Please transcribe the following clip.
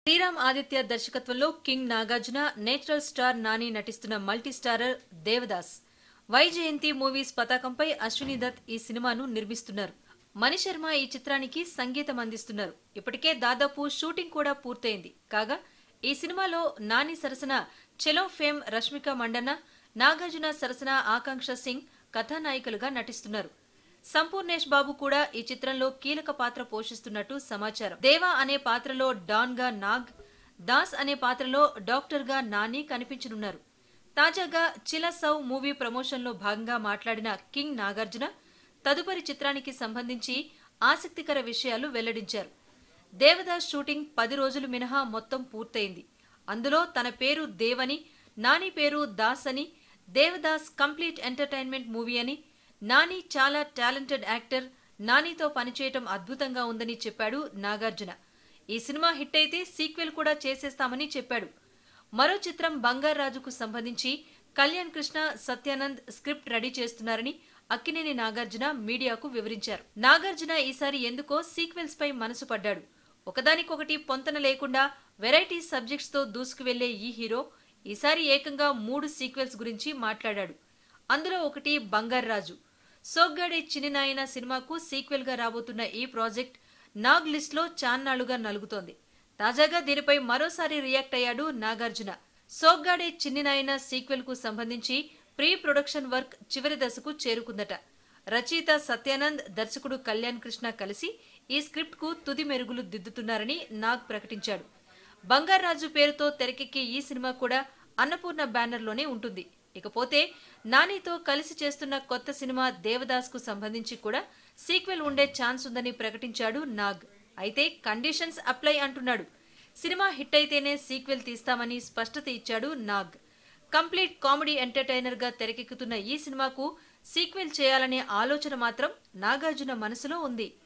శ్రీరామ్ ఆదిత్య దర్శకత్వంలో king Nagarjuna natural star Nani నటిస్తున్న multi starrer Devadas Vyjayanthi movies పతాకంపై అశ్విని దత్ ఈ సినిమాను నిర్మిస్తున్నారు మణి శర్మ ఈ చిత్రానికి సంగీతం అందిస్తున్నారు ఇప్పటికే దాదాపు షూటింగ్ కూడా పూర్తయింది కాగా ఈ సినిమాలో నాని సరసన చెలో ఫేమ్ రష్మిక మండన్న నాగార్జున సరసన ఆకాంక్ష సింగ్ కథానాయికలుగా నటిస్తున్నారు సంపూర్ణేష్ బాబు కూడా ఈ చిత్రంలో కీలక పాత్ర పోషిస్తున్నట్టు సమాచారం దేవా అనే పాత్రలో డాన్ గా నాగ్ దాస్ అనే పాత్రలో డాక్టర్ గా నాని కనిపించనున్నారు తాజాగా చిల సౌ మూవీ ప్రమోషన్లో భాగంగా మాట్లాడిన కింగ్ నాగార్జున తదుపరి చిత్రానికి సంబంధించి ఆసక్తికర విషయాలు వెల్లడించారు దేవదాస్ షూటింగ్ పది రోజులు మినహా మొత్తం పూర్తయింది అందులో తన పేరు దేవని నాని పేరు దాస్ అని దేవదాస్ కంప్లీట్ ఎంటర్టైన్మెంట్ మూవీ అని నాని చాలా టాలెంటెడ్ యాక్టర్ నానితో పనిచేయటం అద్భుతంగా ఉందని చెప్పాడు నాగార్జున ఈ సినిమా హిట్ అయితే సీక్వెల్ కూడా చేసేస్తామని చెప్పాడు మరో చిత్రం బంగారాజుకు సంబంధించి కళ్యాణ్ కృష్ణ సత్యానంద్ స్క్రిప్ట్ రెడీ చేస్తున్నారని అక్కినేని నాగార్జున మీడియాకు వివరించారు నాగార్జున ఈసారి ఎందుకో సీక్వెల్స్ పై మనసు పడ్డాడు ఒకదానికొకటి పొంతన లేకుండా వెరైటీ సబ్జెక్ట్స్ తో దూసుకువెళ్లే ఈ హీరో ఈసారి ఏకంగా మూడు సీక్వెల్స్ గురించి మాట్లాడాడు అందులో ఒకటి బంగారాజు సోగ్గాడే చిన్నినాయన సినిమాకు సీక్వెల్ గా రాబోతున్న ఈ ప్రాజెక్ట్ నాగ్ లిస్ట్ లో చాన్నాళ్లుగా నలుగుతోంది తాజాగా దీనిపై మరోసారి రియాక్ట్ అయ్యాడు నాగార్జున సోగ్గాడే చిన్నినాయన సీక్వెల్ కు సంబంధించి ప్రీ ప్రొడక్షన్ వర్క్ చివరి దశకు చేరుకుందట రచయిత సత్యానంద్ దర్శకుడు కళ్యాణ్ కృష్ణ కలిసి ఈ స్క్రిప్ట్ కు తుది మెరుగులు దిద్దుతున్నారని నాగ్ ప్రకటించాడు బంగారాజు పేరుతో తెరకెక్కే ఈ సినిమా కూడా అన్నపూర్ణ బ్యానర్లోనే ఉంటుంది ఇకపోతే నానితో కలిసి చేస్తున్న కొత్త సినిమా దేవదాస్ కు సంబంధించి కూడా సీక్వెల్ ఉండే ఛాన్స్ ఉందని ప్రకటించాడు నాగ్ అయితే కండిషన్స్ అప్లై అంటున్నాడు సినిమా హిట్ అయితేనే సీక్వెల్ తీస్తామని స్పష్టత ఇచ్చాడు నాగ్ కంప్లీట్ కామెడీ ఎంటర్టైనర్ గా తెరకెక్కుతున్న ఈ సినిమాకు సీక్వెల్ చేయాలనే ఆలోచన మాత్రం నాగార్జున మనసులో ఉంది